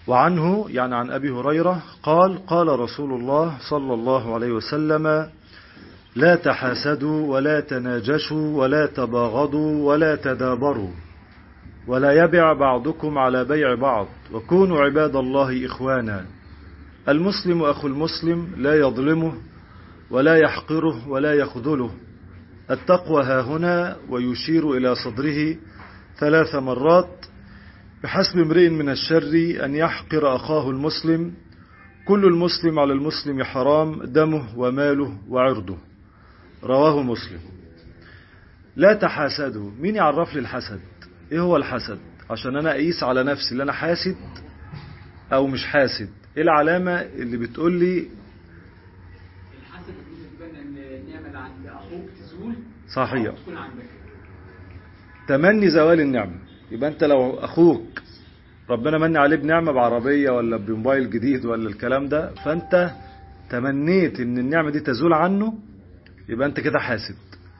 وعنه يعني عن أبي هريرة قال قال رسول الله صلى الله عليه وسلم لا تحاسدوا ولا تناجشوا ولا تباغضوا ولا تدابروا ولا يبع بعضكم على بيع بعض وكونوا عباد الله إخوانا المسلم أخو المسلم لا يظلمه ولا يحقره ولا يخذله التقوى ها هنا ويشير إلى صدره ثلاث مرات بحسب امرئ من الشر أن يحقر أخاه المسلم كل المسلم على المسلم حرام دمه وماله وعرضه رواه مسلم لا تحاسدوا مين يعرف لي الحسد ايه هو الحسد عشان انا اقيس على نفسي اللي انا حاسد او مش حاسد ايه العلامة اللي بتقول لي الحسد بتبان ان النعمه اللي عند اخوك تزول صحيح تكون عندك تمني زوال النعمة يبقى انت لو اخوك ربنا من عليه بنعمة بعربية ولا بموبايل جديد ولا الكلام ده فانت تمنيت ان النعمة دي تزول عنه يبقى انت كده حاسد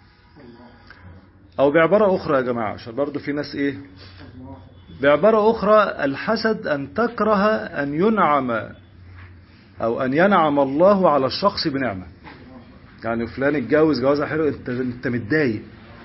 او بعبارة اخرى يا جماعة عشان برضو في ناس ايه بعبارة اخرى الحسد ان تكره ان ينعم او ان ينعم الله على الشخص بنعمة يعني فلان اتجوز جوازة حلو انت انت متضايق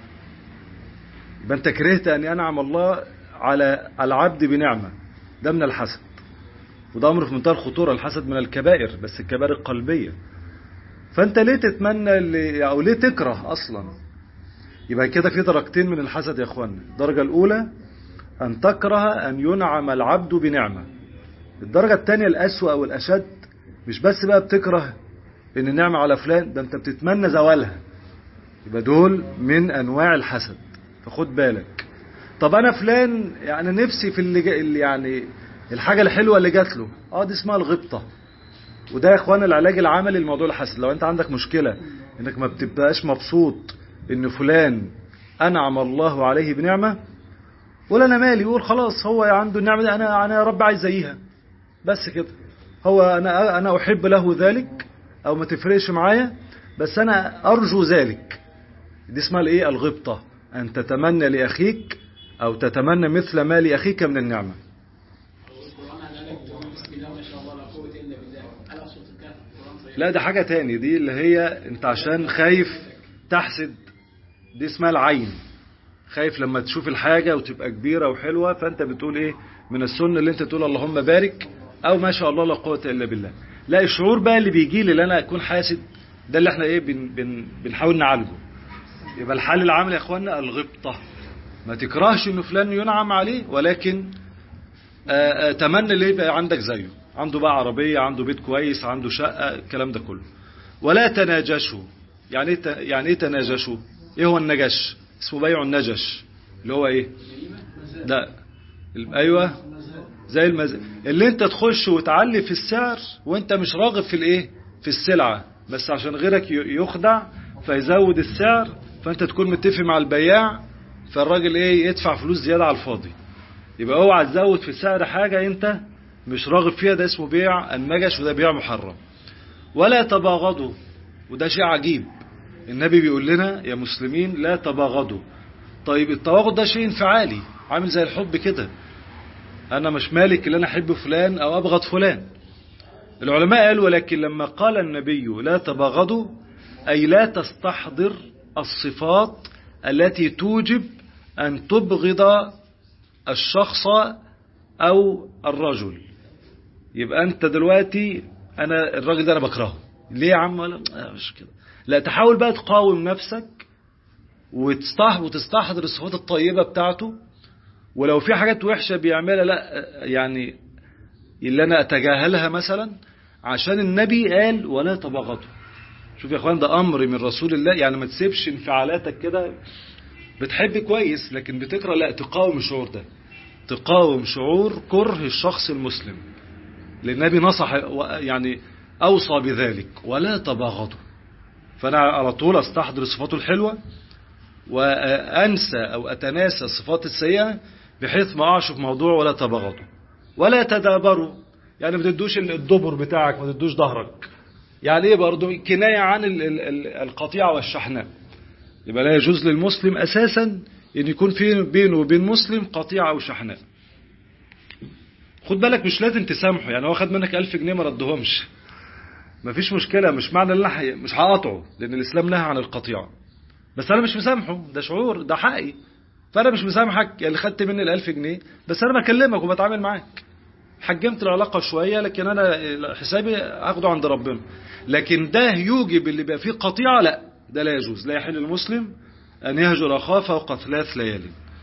يبقى انت كرهت ان ينعم الله على العبد بنعمة ده من الحسد وده امر في منتهى الخطورة الحسد من الكبائر بس الكبائر القلبية فانت ليه تتمنى اللي او ليه تكره اصلا يبقى كده في درجتين من الحسد يا اخوانا الدرجة الاولى ان تكره ان ينعم العبد بنعمة الدرجة الثانية الاسوأ والاشد مش بس بقى بتكره ان النعمة على فلان ده انت بتتمنى زوالها يبقى دول من انواع الحسد فخد بالك طب انا فلان يعني نفسي في اللي, جا اللي يعني الحاجة الحلوة اللي جات له اه دي اسمها الغبطة وده يا اخوانا العلاج العملي لموضوع الحسد لو انت عندك مشكلة انك ما بتبقاش مبسوط ان فلان انعم الله عليه بنعمة قول انا مالي قول خلاص هو عنده النعمة دي انا انا يا رب عايز زيها بس كده هو انا انا احب له ذلك او ما تفرقش معايا بس انا ارجو ذلك دي اسمها الايه الغبطة ان تتمنى لاخيك او تتمنى مثل ما لاخيك من النعمة القران قال لك بسم الله ما شاء الله لا قوه الا بالله هل اقصد الكهف القران صحيح لا ده حاجة تاني دي اللي هي انت عشان خايف تحسد دي اسمها العين خايف لما تشوف الحاجة وتبقى كبيرة وحلوة فانت بتقول ايه من السنة اللي انت تقول اللهم بارك او ما شاء الله لا قوة الا بالله لا الشعور بقى اللي بيجي لي اللي انا اكون حاسد ده اللي احنا ايه بن بن بنحاول نعالجه يبقى الحل العام يا اخوانا الغبطة ما تكرهش ان فلان ينعم عليه ولكن آآ آآ تمنى اللي يبقى عندك زيه عنده بقى عربية عنده بيت كويس عنده شقة الكلام ده كله ولا تناجشوا يعني ايه ت- يعني ايه تناجشوا ايه هو النجش اسمه بيع النجش اللي هو ايه لا ال- ايوه زي المز... اللي انت تخش وتعلي في السعر وانت مش راغب في الايه في السلعة بس عشان غيرك ي- يخدع فيزود السعر فانت تكون متفق مع البياع فالراجل ايه يدفع فلوس زيادة على الفاضي يبقى اوعى تزود في سعر حاجة انت مش راغب فيها ده اسمه بيع النجش وده بيع محرم ولا تباغضوا وده شيء عجيب النبي بيقول لنا يا مسلمين لا تباغضوا طيب التباغض ده شيء انفعالي عامل زي الحب كده انا مش مالك اللي انا احب فلان او ابغض فلان العلماء قالوا ولكن لما قال النبي لا تباغضوا اي لا تستحضر الصفات التي توجب ان تبغض الشخص او الرجل يبقى انت دلوقتي انا الراجل ده انا بكرهه ليه يا عم ولا آه مش كده لا تحاول بقى تقاوم نفسك وتستح وتستحضر الصفات الطيبة بتاعته ولو في حاجات وحشة بيعملها لا آه، يعني اللي انا اتجاهلها مثلا عشان النبي قال ولا تباغضوا شوف يا اخوان ده امر من رسول الله يعني ما تسيبش انفعالاتك كده بتحب كويس لكن بتكره لا تقاوم الشعور ده تقاوم شعور كره الشخص المسلم لأن النبي نصح و- يعني أوصى بذلك ولا تباغضوا فأنا على طول أستحضر صفاته الحلوة وأنسى أو أتناسى الصفات السيئة بحيث ما أقعش في موضوع ولا تباغضوا ولا تدابروا يعني ما تدوش الدبر بتاعك ما تدوش ظهرك يعني ايه برضه كناية عن ال- ال- ال- القطيعة والشحناء يبقى لا يجوز للمسلم أساسا أن يكون في بينه وبين مسلم قطيعة أو شحناء خد بالك مش لازم تسامحه يعني هو خد منك ألف جنيه ما ردهمش مفيش مشكلة مش معنى ان انا مش هقاطعه لان الاسلام نهى عن القطيعة بس انا مش مسامحه ده شعور ده حقي فانا مش مسامحك اللي خدت مني الألف جنيه بس انا بكلمك وبتعامل معاك حجمت العلاقة شوية لكن انا حسابي هاخده عند ربنا لكن ده يوجب اللي بقى فيه قطيعة لا ده لا يجوز لا يحل المسلم ان يهجر اخاه فوق ثلاث ليال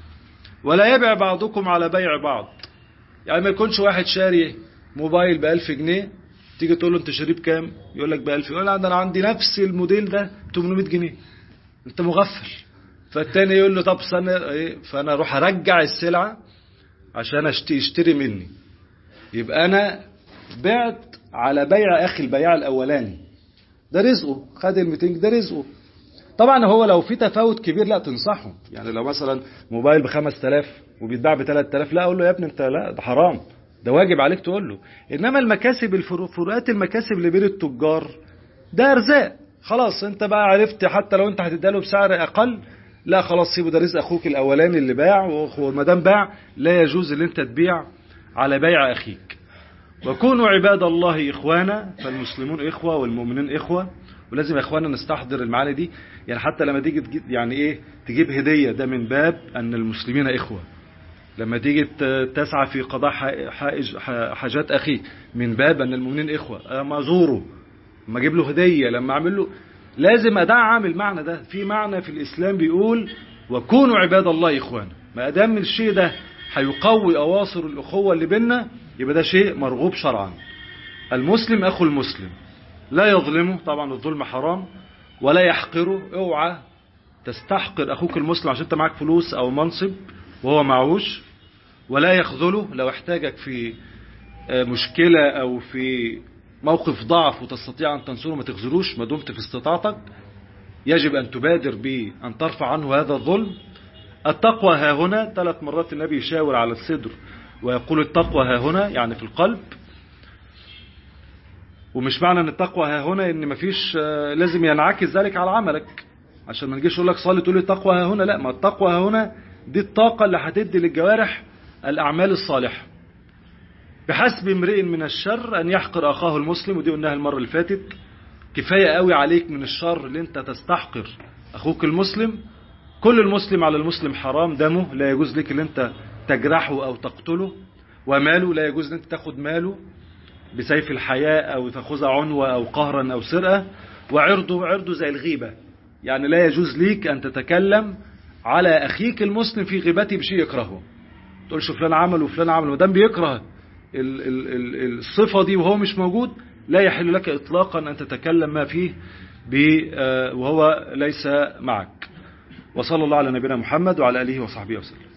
ولا يبيع بعضكم على بيع بعض يعني ما يكونش واحد شاري موبايل بألف جنيه تيجي تقول له انت شاريه بكام يقول لك بألف يقول لا ده انا عندي نفس الموديل ده 800 جنيه انت مغفل فالتاني يقول له طب استنى ايه فانا اروح ارجع السلعه عشان اشتري يشتري مني يبقى انا بعت على بيع اخي البياع الاولاني ده رزقه خد ال 200 ده رزقه طبعا هو لو في تفاوت كبير لا تنصحه يعني لو مثلا موبايل ب 5000 وبيتباع ب 3000 لا اقول له يا ابني انت لا ده حرام ده واجب عليك تقول له انما المكاسب الفروقات المكاسب اللي بين التجار ده ارزاق خلاص انت بقى عرفت حتى لو انت هتديله بسعر اقل لا خلاص سيبه ده رزق اخوك الاولاني اللي باع وما دام باع لا يجوز ان انت تبيع على بيع اخيك وكونوا عباد الله اخوانا فالمسلمون اخوه والمؤمنين اخوه ولازم يا اخوانا نستحضر المعاني دي يعني حتى لما تيجي تجيب يعني ايه تجيب هديه ده من باب ان المسلمين اخوه لما تيجي تسعى في قضاء حائج حاجات اخيك من باب ان المؤمنين اخوه اما ازوره لما اجيب له هديه لما اعمل له لازم ادعم المعنى ده في معنى في الاسلام بيقول وكونوا عباد الله اخوانا ما دام الشيء ده هيقوي اواصر الاخوه اللي بيننا يبقى ده شيء مرغوب شرعا المسلم اخو المسلم لا يظلمه طبعا الظلم حرام ولا يحقره اوعى تستحقر اخوك المسلم عشان انت معاك فلوس او منصب وهو معهوش ولا يخذله لو احتاجك في مشكلة او في موقف ضعف وتستطيع ان تنصره ما تخذلوش ما دمت في استطاعتك يجب ان تبادر بأن ترفع عنه هذا الظلم التقوى ها هنا ثلاث مرات النبي يشاور على الصدر ويقول التقوى ها هنا يعني في القلب ومش معنى ان التقوى ها هنا ان مفيش لازم ينعكس ذلك على عملك عشان ما نجيش اقول لك صلي تقول لي التقوى ها هنا لا ما التقوى ها هنا دي الطاقة اللي هتدي للجوارح الأعمال الصالحة بحسب امرئ من الشر أن يحقر أخاه المسلم ودي قلناها المرة اللي فاتت كفاية قوي عليك من الشر اللي انت تستحقر أخوك المسلم كل المسلم على المسلم حرام دمه لا يجوز لك ان انت تجرحه أو تقتله وماله لا يجوز ان انت تاخد ماله بسيف الحياة أو تاخذها عنوة أو قهرا أو سرقة وعرضه عرضه زي الغيبة يعني لا يجوز ليك أن تتكلم على أخيك المسلم في غيبته بشيء يكرهه تقولش فلان عمل وفلان عمل ودام بيكره ال ال ال الصفة دي وهو مش موجود لا يحل لك إطلاقا أن تتكلم ما فيه وهو ليس معك وصلى الله على نبينا محمد وعلى آله وصحبه وسلم